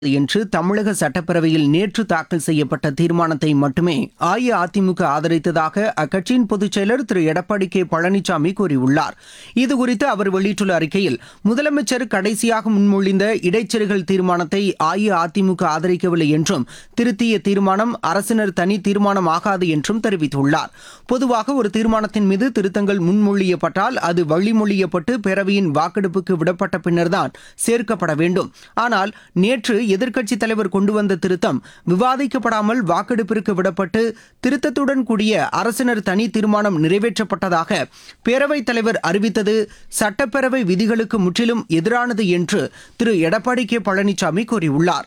என்று தமிழக சட்டப்பேரவையில் நேற்று தாக்கல் செய்யப்பட்ட தீர்மானத்தை மட்டுமே அஇஅதிமுக ஆதரித்ததாக அக்கட்சியின் பொதுச் செயலர் திரு எடப்பாடி கே பழனிசாமி கூறியுள்ளார் இதுகுறித்து அவர் வெளியிட்டுள்ள அறிக்கையில் முதலமைச்சர் கடைசியாக முன்மொழிந்த இடைச்செருகல் தீர்மானத்தை அஇஅதிமுக ஆதரிக்கவில்லை என்றும் திருத்திய தீர்மானம் அரசினர் தனி தீர்மானம் ஆகாது என்றும் தெரிவித்துள்ளார் பொதுவாக ஒரு தீர்மானத்தின் மீது திருத்தங்கள் முன்மொழியப்பட்டால் அது வழிமொழியப்பட்டு பேரவையின் வாக்கெடுப்புக்கு விடப்பட்ட பின்னர்தான் சேர்க்கப்பட வேண்டும் ஆனால் நேற்று எதிர்க்கட்சித் தலைவர் கொண்டு வந்த திருத்தம் விவாதிக்கப்படாமல் வாக்கெடுப்பிற்கு விடப்பட்டு திருத்தத்துடன் கூடிய அரசினர் தனி தீர்மானம் நிறைவேற்றப்பட்டதாக பேரவைத் தலைவர் அறிவித்தது சட்டப்பேரவை விதிகளுக்கு முற்றிலும் எதிரானது என்று திரு எடப்பாடி கே பழனிசாமி கூறியுள்ளார்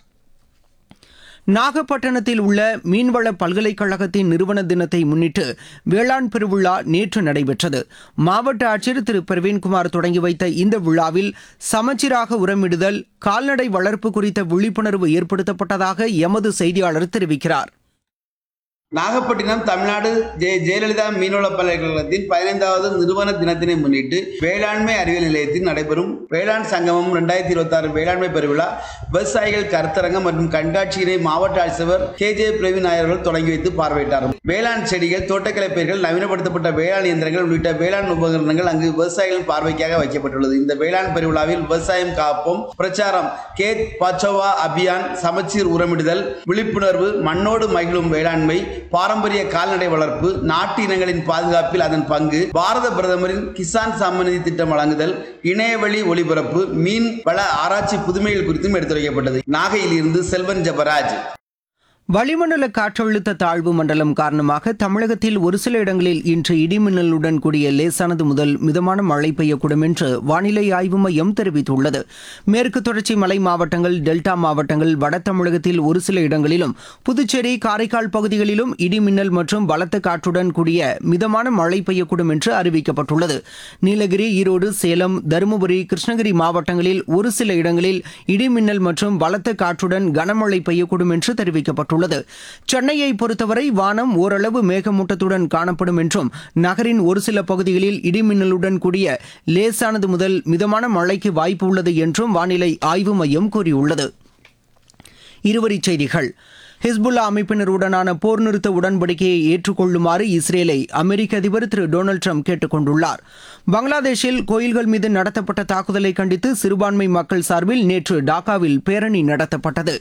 நாகப்பட்டினத்தில் உள்ள மீன்வள பல்கலைக்கழகத்தின் நிறுவன தினத்தை முன்னிட்டு வேளாண் பெருவிழா நேற்று நடைபெற்றது மாவட்ட ஆட்சியர் திரு பிரவீன்குமார் தொடங்கி வைத்த இந்த விழாவில் சமச்சீராக உரமிடுதல் கால்நடை வளர்ப்பு குறித்த விழிப்புணர்வு ஏற்படுத்தப்பட்டதாக எமது செய்தியாளர் தெரிவிக்கிறார் நாகப்பட்டினம் தமிழ்நாடு ஜெ ஜெயலலிதா மீன்வள பல்கலைக்கழகத்தின் பதினைந்தாவது நிறுவன தினத்தினை முன்னிட்டு வேளாண்மை அறிவியல் நிலையத்தில் நடைபெறும் வேளாண் சங்கமம் ரெண்டாயிரத்தி இருபத்தி ஆறு வேளாண்மை பெருவிழா விவசாயிகள் கருத்தரங்கம் மற்றும் கண்காட்சியினை மாவட்ட ஆட்சியர் கே ஜே பிரவீன் நாயர் அவர்கள் தொடங்கி வைத்து பார்வையிட்டார் வேளாண் செடிகள் தோட்டக்கலை பயிர்கள் நவீனப்படுத்தப்பட்ட வேளாண் இயந்திரங்கள் உள்ளிட்ட வேளாண் உபகரணங்கள் அங்கு விவசாயிகளின் பார்வைக்காக வைக்கப்பட்டுள்ளது இந்த வேளாண் பெருவிழாவில் விவசாயம் காப்போம் பிரச்சாரம் கேத் பச்சோவா அபியான் சமச்சீர் உரமிடுதல் விழிப்புணர்வு மண்ணோடு மகிழும் வேளாண்மை பாரம்பரிய கால்நடை வளர்ப்பு நாட்டு இனங்களின் பாதுகாப்பில் அதன் பங்கு பாரத பிரதமரின் கிசான் சம்மநிதி திட்டம் வழங்குதல் இணையவழி ஒளிபரப்பு மீன் வள ஆராய்ச்சி புதுமைகள் குறித்தும் எடுத்துரைக்கப்பட்டது நாகையில் இருந்து செல்வன் ஜபராஜ் வளிமண்டல காற்றழுத்த தாழ்வு மண்டலம் காரணமாக தமிழகத்தில் ஒரு சில இடங்களில் இன்று இடிமின்னலுடன் கூடிய லேசானது முதல் மிதமான மழை பெய்யக்கூடும் என்று வானிலை ஆய்வு மையம் தெரிவித்துள்ளது மேற்கு தொடர்ச்சி மலை மாவட்டங்கள் டெல்டா மாவட்டங்கள் வட தமிழகத்தில் ஒரு சில இடங்களிலும் புதுச்சேரி காரைக்கால் பகுதிகளிலும் இடிமின்னல் மற்றும் பலத்த காற்றுடன் கூடிய மிதமான மழை பெய்யக்கூடும் என்று அறிவிக்கப்பட்டுள்ளது நீலகிரி ஈரோடு சேலம் தருமபுரி கிருஷ்ணகிரி மாவட்டங்களில் ஒரு சில இடங்களில் இடிமின்னல் மற்றும் பலத்த காற்றுடன் கனமழை பெய்யக்கூடும் என்று தெரிவிக்கப்பட்டுள்ளது சென்னையை பொறுத்தவரை வானம் ஓரளவு மேகமூட்டத்துடன் காணப்படும் என்றும் நகரின் ஒரு சில பகுதிகளில் இடிமின்னலுடன் கூடிய லேசானது முதல் மிதமான மழைக்கு வாய்ப்பு உள்ளது என்றும் வானிலை ஆய்வு மையம் கூறியுள்ளது இருவரிச் செய்திகள் ஹிஸ்புல்லா அமைப்பினருடனான போர் நிறுத்த உடன்படிக்கையை ஏற்றுக்கொள்ளுமாறு இஸ்ரேலை அமெரிக்க அதிபர் திரு டொனால்டு ட்ரம்ப் கேட்டுக் கொண்டுள்ளார் பங்களாதேஷில் கோயில்கள் மீது நடத்தப்பட்ட தாக்குதலை கண்டித்து சிறுபான்மை மக்கள் சார்பில் நேற்று டாக்காவில் பேரணி நடத்தப்பட்டது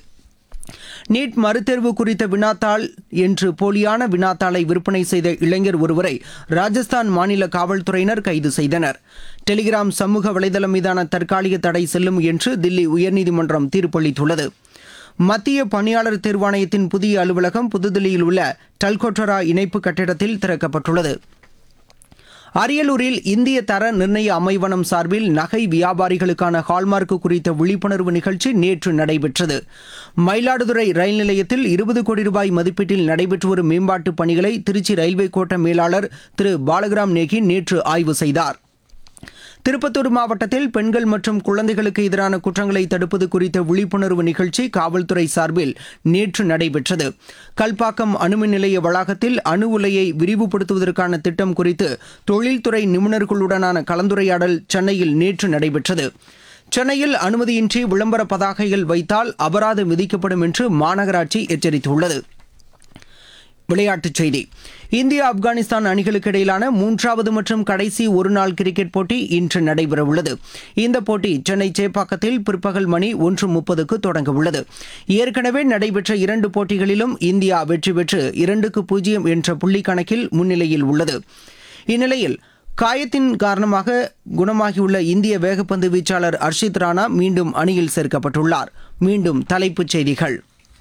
நீட் மறுதேர்வு குறித்த வினாத்தாள் என்று போலியான வினாத்தாளை விற்பனை செய்த இளைஞர் ஒருவரை ராஜஸ்தான் மாநில காவல்துறையினர் கைது செய்தனர் டெலிகிராம் சமூக வலைதளம் மீதான தற்காலிக தடை செல்லும் என்று தில்லி உயர்நீதிமன்றம் தீர்ப்பளித்துள்ளது மத்திய பணியாளர் தேர்வாணையத்தின் புதிய அலுவலகம் புதுதில்லியில் உள்ள டல்கோட்டரா இணைப்பு கட்டிடத்தில் திறக்கப்பட்டுள்ளது அரியலூரில் இந்திய தர நிர்ணய அமைவனம் சார்பில் நகை வியாபாரிகளுக்கான ஹால்மார்க் குறித்த விழிப்புணர்வு நிகழ்ச்சி நேற்று நடைபெற்றது மயிலாடுதுறை ரயில் நிலையத்தில் இருபது கோடி ரூபாய் மதிப்பீட்டில் நடைபெற்று வரும் மேம்பாட்டுப் பணிகளை திருச்சி ரயில்வே கோட்ட மேலாளர் திரு பாலகிராம் நேகி நேற்று ஆய்வு செய்தார் திருப்பத்தூர் மாவட்டத்தில் பெண்கள் மற்றும் குழந்தைகளுக்கு எதிரான குற்றங்களை தடுப்பது குறித்த விழிப்புணர்வு நிகழ்ச்சி காவல்துறை சார்பில் நேற்று நடைபெற்றது கல்பாக்கம் அணுமின் நிலைய வளாகத்தில் அணு உலையை விரிவுபடுத்துவதற்கான திட்டம் குறித்து தொழில்துறை நிபுணர்களுடனான கலந்துரையாடல் சென்னையில் நேற்று நடைபெற்றது சென்னையில் அனுமதியின்றி விளம்பர பதாகைகள் வைத்தால் அபராதம் விதிக்கப்படும் என்று மாநகராட்சி எச்சரித்துள்ளது விளையாட்டுச் செய்தி இந்தியா ஆப்கானிஸ்தான் அணிகளுக்கு இடையிலான மூன்றாவது மற்றும் கடைசி ஒருநாள் கிரிக்கெட் போட்டி இன்று நடைபெறவுள்ளது இந்த போட்டி சென்னை சேப்பாக்கத்தில் பிற்பகல் மணி ஒன்று முப்பதுக்கு தொடங்கவுள்ளது ஏற்கனவே நடைபெற்ற இரண்டு போட்டிகளிலும் இந்தியா வெற்றி பெற்று இரண்டுக்கு பூஜ்ஜியம் என்ற புள்ளி கணக்கில் முன்னிலையில் உள்ளது இந்நிலையில் காயத்தின் காரணமாக குணமாகியுள்ள இந்திய வேகப்பந்து வீச்சாளர் அர்ஷித் ராணா மீண்டும் அணியில் சேர்க்கப்பட்டுள்ளார் மீண்டும் தலைப்புச் செய்திகள்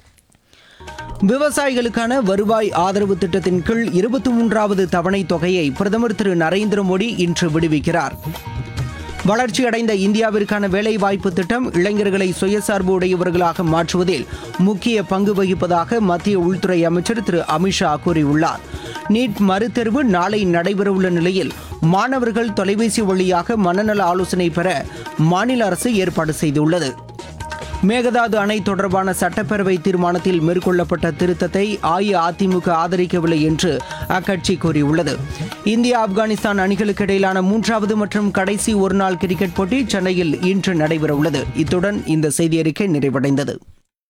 விவசாயிகளுக்கான வருவாய் ஆதரவு திட்டத்தின் கீழ் இருபத்தி மூன்றாவது தவணை தொகையை பிரதமர் திரு நரேந்திர மோடி இன்று விடுவிக்கிறார் வளர்ச்சியடைந்த இந்தியாவிற்கான வேலைவாய்ப்பு திட்டம் இளைஞர்களை சுயசார்பு உடையவர்களாக மாற்றுவதில் முக்கிய பங்கு வகிப்பதாக மத்திய உள்துறை அமைச்சர் திரு அமித்ஷா கூறியுள்ளார் நீட் மறுதேர்வு நாளை நடைபெறவுள்ள நிலையில் மாணவர்கள் தொலைபேசி வழியாக மனநல ஆலோசனை பெற மாநில அரசு ஏற்பாடு செய்துள்ளது மேகதாது அணை தொடர்பான சட்டப்பேரவை தீர்மானத்தில் மேற்கொள்ளப்பட்ட திருத்தத்தை அஇஅதிமுக ஆதரிக்கவில்லை என்று அக்கட்சி கூறியுள்ளது இந்தியா ஆப்கானிஸ்தான் அணிகளுக்கு இடையிலான மூன்றாவது மற்றும் கடைசி ஒருநாள் கிரிக்கெட் போட்டி சென்னையில் இன்று நடைபெறவுள்ளது இத்துடன் இந்த செய்தியறிக்கை நிறைவடைந்தது